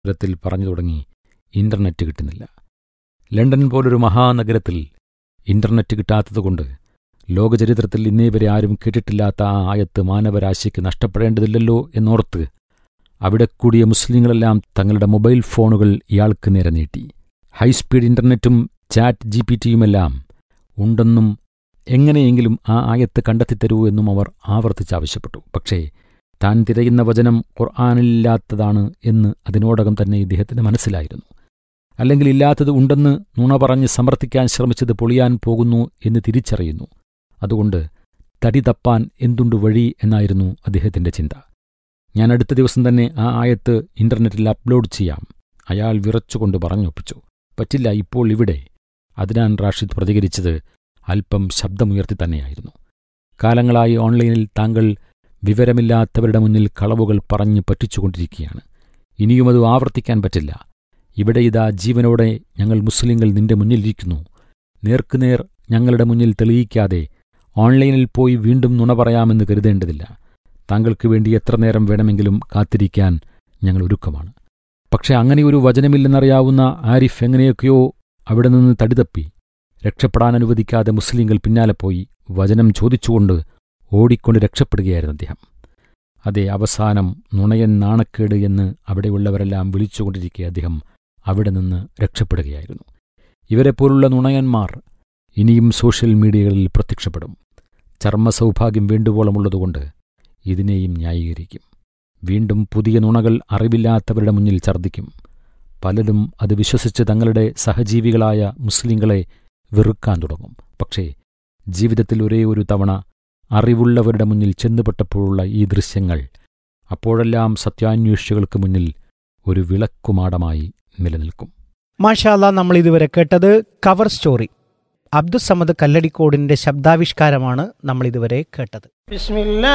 തരത്തിൽ പറഞ്ഞു തുടങ്ങി ഇന്റർനെറ്റ് കിട്ടുന്നില്ല ലണ്ടൻ പോലൊരു മഹാനഗരത്തിൽ ഇന്റർനെറ്റ് കിട്ടാത്തതുകൊണ്ട് ലോകചരിത്രത്തിൽ ഇന്നേ വരെ ആരും കേട്ടിട്ടില്ലാത്ത ആ ആയത്ത് മാനവരാശിക്ക് നഷ്ടപ്പെടേണ്ടതില്ലല്ലോ എന്നോർത്ത് അവിടെ കൂടിയ മുസ്ലിങ്ങളെല്ലാം തങ്ങളുടെ മൊബൈൽ ഫോണുകൾ ഇയാൾക്ക് നേരെ നീട്ടി ഹൈസ്പീഡ് ഇന്റർനെറ്റും ചാറ്റ് ജി പി ടിയുമെല്ലാം ഉണ്ടെന്നും എങ്ങനെയെങ്കിലും ആ ആയത്ത് കണ്ടെത്തിത്തരൂ എന്നും അവർ ആവർത്തിച്ചാവശ്യപ്പെട്ടു പക്ഷേ താൻ തിരയുന്ന വചനം ഖുർആാനില്ലാത്തതാണ് എന്ന് അതിനോടകം തന്നെ ഇദ്ദേഹത്തിന് മനസ്സിലായിരുന്നു അല്ലെങ്കിൽ ഇല്ലാത്തത് ഉണ്ടെന്ന് നുണ പറഞ്ഞ് സമർത്ഥിക്കാൻ ശ്രമിച്ചത് പൊളിയാൻ പോകുന്നു എന്ന് തിരിച്ചറിയുന്നു അതുകൊണ്ട് തടി തപ്പാൻ എന്തുണ്ട് വഴി എന്നായിരുന്നു അദ്ദേഹത്തിന്റെ ചിന്ത ഞാൻ അടുത്ത ദിവസം തന്നെ ആ ആയത്ത് ഇന്റർനെറ്റിൽ അപ്ലോഡ് ചെയ്യാം അയാൾ വിറച്ചുകൊണ്ട് പറഞ്ഞൊപ്പിച്ചു പറ്റില്ല ഇപ്പോൾ ഇവിടെ അതിനാൻ റാഷിദ് പ്രതികരിച്ചത് അല്പം ശബ്ദമുയർത്തി തന്നെയായിരുന്നു കാലങ്ങളായി ഓൺലൈനിൽ താങ്കൾ വിവരമില്ലാത്തവരുടെ മുന്നിൽ കളവുകൾ പറഞ്ഞു പറ്റിച്ചുകൊണ്ടിരിക്കുകയാണ് ഇനിയും അത് ആവർത്തിക്കാൻ പറ്റില്ല ഇവിടെ ഇതാ ജീവനോടെ ഞങ്ങൾ മുസ്ലിങ്ങൾ നിന്റെ മുന്നിലിരിക്കുന്നു നേർക്കുനേർ ഞങ്ങളുടെ മുന്നിൽ തെളിയിക്കാതെ ഓൺലൈനിൽ പോയി വീണ്ടും നുണ പറയാമെന്ന് കരുതേണ്ടതില്ല താങ്കൾക്ക് വേണ്ടി എത്ര നേരം വേണമെങ്കിലും കാത്തിരിക്കാൻ ഞങ്ങൾ ഒരുക്കമാണ് പക്ഷെ അങ്ങനെ ഒരു വചനമില്ലെന്നറിയാവുന്ന ആരിഫ് എങ്ങനെയൊക്കെയോ അവിടെ നിന്ന് തടിതപ്പി രക്ഷപ്പെടാൻ അനുവദിക്കാതെ മുസ്ലിങ്ങൾ പിന്നാലെ പോയി വചനം ചോദിച്ചുകൊണ്ട് ഓടിക്കൊണ്ട് രക്ഷപ്പെടുകയായിരുന്നു അദ്ദേഹം അതെ അവസാനം നുണയൻ നാണക്കേട് എന്ന് അവിടെയുള്ളവരെല്ലാം വിളിച്ചുകൊണ്ടിരിക്കെ അദ്ദേഹം അവിടെ നിന്ന് രക്ഷപ്പെടുകയായിരുന്നു ഇവരെപ്പോലുള്ള നുണയന്മാർ ഇനിയും സോഷ്യൽ മീഡിയകളിൽ പ്രത്യക്ഷപ്പെടും ചർമ്മസൗഭാഗ്യം വേണ്ടുവോളമുള്ളതുകൊണ്ട് ഇതിനെയും ന്യായീകരിക്കും വീണ്ടും പുതിയ നുണകൾ അറിവില്ലാത്തവരുടെ മുന്നിൽ ഛർദ്ദിക്കും പലരും അത് വിശ്വസിച്ച് തങ്ങളുടെ സഹജീവികളായ മുസ്ലിങ്ങളെ വെറുക്കാൻ തുടങ്ങും പക്ഷേ ജീവിതത്തിൽ ഒരേ ഒരു തവണ അറിവുള്ളവരുടെ മുന്നിൽ ചെന്നുപെട്ടപ്പോഴുള്ള ഈ ദൃശ്യങ്ങൾ അപ്പോഴെല്ലാം സത്യാന്വേഷികൾക്ക് മുന്നിൽ ഒരു വിളക്കുമാടമായി നിലനിൽക്കും മാഷാല്ല നമ്മൾ ഇതുവരെ കേട്ടത് കവർ സ്റ്റോറി അബ്ദുസമദ് കല്ലടിക്കോടിന്റെ ശബ്ദാവിഷ്കാരമാണ് നമ്മൾ ഇതുവരെ കേട്ടത് بسم الله